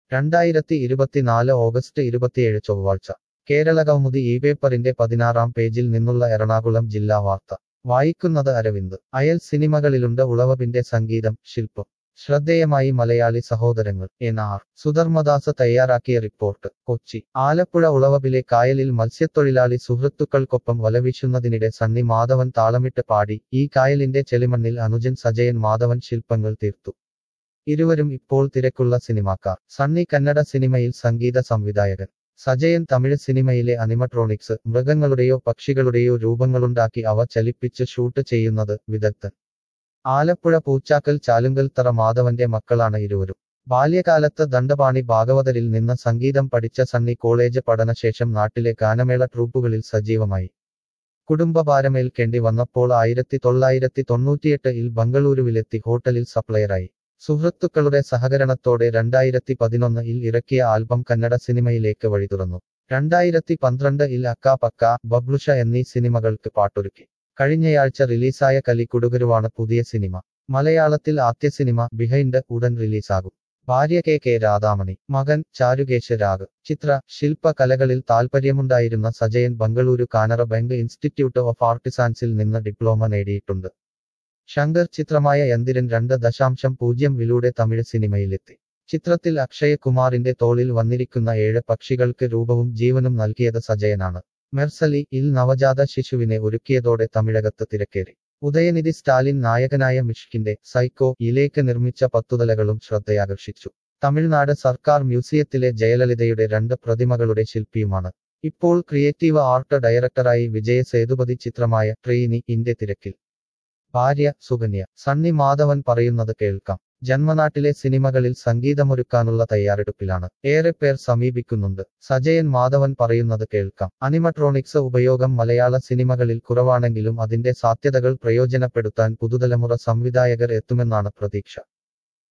രണ്ടായിരത്തി ഇരുപത്തിനാല് ഓഗസ്റ്റ് ഇരുപത്തിയേഴ് ചൊവ്വാഴ്ച കേരളകൗമുദി ഈ പേപ്പറിന്റെ പതിനാറാം പേജിൽ നിന്നുള്ള എറണാകുളം ജില്ലാ വാർത്ത വായിക്കുന്നത് അരവിന്ദ് അയൽ സിനിമകളിലുണ്ട് ഉളവപിന്റെ സംഗീതം ശില്പം ശ്രദ്ധേയമായി മലയാളി സഹോദരങ്ങൾ എൻ ആർ സുധർമ്മദാസ് തയ്യാറാക്കിയ റിപ്പോർട്ട് കൊച്ചി ആലപ്പുഴ ഉളവപിലെ കായലിൽ മത്സ്യത്തൊഴിലാളി സുഹൃത്തുക്കൾക്കൊപ്പം വലവീശുന്നതിനിടെ സണ്ണി മാധവൻ താളമിട്ട് പാടി ഈ കായലിന്റെ ചെളിമണ്ണിൽ അനുജൻ സജയൻ മാധവൻ ശില്പങ്ങൾ തീർത്തു ഇരുവരും ഇപ്പോൾ തിരക്കുള്ള സിനിമാക്കാർ സണ്ണി കന്നഡ സിനിമയിൽ സംഗീത സംവിധായകൻ സജയൻ തമിഴ് സിനിമയിലെ അനിമട്രോണിക്സ് മൃഗങ്ങളുടെയോ പക്ഷികളുടെയോ രൂപങ്ങളുണ്ടാക്കി അവ ചലിപ്പിച്ച് ഷൂട്ട് ചെയ്യുന്നത് വിദഗ്ധൻ ആലപ്പുഴ പൂച്ചാക്കൽ ചാലുങ്കൽത്തറ മാധവന്റെ മക്കളാണ് ഇരുവരും ബാല്യകാലത്ത് ദണ്ഡപാണി ഭാഗവതരിൽ നിന്ന് സംഗീതം പഠിച്ച സണ്ണി കോളേജ് പഠനശേഷം നാട്ടിലെ ഗാനമേള ട്രൂപ്പുകളിൽ സജീവമായി കുടുംബഭാരമേൽക്കേണ്ടി വന്നപ്പോൾ ആയിരത്തി തൊള്ളായിരത്തി തൊണ്ണൂറ്റിയെട്ടിൽ ബംഗളൂരുവിലെത്തി ഹോട്ടലിൽ സപ്ലയറായി സുഹൃത്തുക്കളുടെ സഹകരണത്തോടെ രണ്ടായിരത്തി പതിനൊന്നിൽ ഇറക്കിയ ആൽബം കന്നഡ സിനിമയിലേക്ക് വഴി തുറന്നു രണ്ടായിരത്തി പന്ത്രണ്ട് ഇൽ അക്ക പക്ക ബബ്ലുഷ എന്നീ സിനിമകൾക്ക് പാട്ടൊരുക്കി കഴിഞ്ഞയാഴ്ച റിലീസായ കലിക്കുടുകരുവാണ് പുതിയ സിനിമ മലയാളത്തിൽ ആദ്യ സിനിമ ബിഹൈൻഡ് ഉടൻ റിലീസാകും ഭാര്യ കെ കെ രാധാമണി മകൻ ചാരുകേശ രാഗ് ചിത്ര ശില്പ കലകളിൽ താൽപ്പര്യമുണ്ടായിരുന്ന Sajayan Bengaluru Canara bank institute of ആർട്ടിസാൻസിൽ നിന്ന് ഡിപ്ലോമ നേടിയിട്ടുണ്ട് ശങ്കർ ചിത്രമായ യന്തിരൻ രണ്ട് ദശാംശം പൂജ്യം വിലൂടെ തമിഴ് സിനിമയിലെത്തി ചിത്രത്തിൽ അക്ഷയകുമാറിന്റെ തോളിൽ വന്നിരിക്കുന്ന ഏഴ് പക്ഷികൾക്ക് രൂപവും ജീവനും നൽകിയത് സജയനാണ് മെർസലി ഇൽ നവജാത ശിശുവിനെ ഒരുക്കിയതോടെ തമിഴകത്ത് തിരക്കേറി ഉദയനിധി സ്റ്റാലിൻ നായകനായ മിഷ്കിന്റെ സൈക്കോ ഇലേക്ക് നിർമ്മിച്ച പത്തുതലകളും ശ്രദ്ധയാകർഷിച്ചു തമിഴ്നാട് സർക്കാർ മ്യൂസിയത്തിലെ ജയലളിതയുടെ രണ്ട് പ്രതിമകളുടെ ശില്പിയുമാണ് ഇപ്പോൾ ക്രിയേറ്റീവ് ആർട്ട് ഡയറക്ടറായി വിജയ സേതുപതി ചിത്രമായ ട്രെയിനി ഇന്റെ തിരക്കിൽ ഭാര്യ സുകന്യ സണ്ണി മാധവൻ പറയുന്നത് കേൾക്കാം ജന്മനാട്ടിലെ സിനിമകളിൽ സംഗീതമൊരുക്കാനുള്ള തയ്യാറെടുപ്പിലാണ് ഏറെ പേർ സമീപിക്കുന്നുണ്ട് സജയൻ മാധവൻ പറയുന്നത് കേൾക്കാം അനിമട്രോണിക്സ് ഉപയോഗം മലയാള സിനിമകളിൽ കുറവാണെങ്കിലും അതിന്റെ സാധ്യതകൾ പ്രയോജനപ്പെടുത്താൻ പുതുതലമുറ സംവിധായകർ എത്തുമെന്നാണ് പ്രതീക്ഷ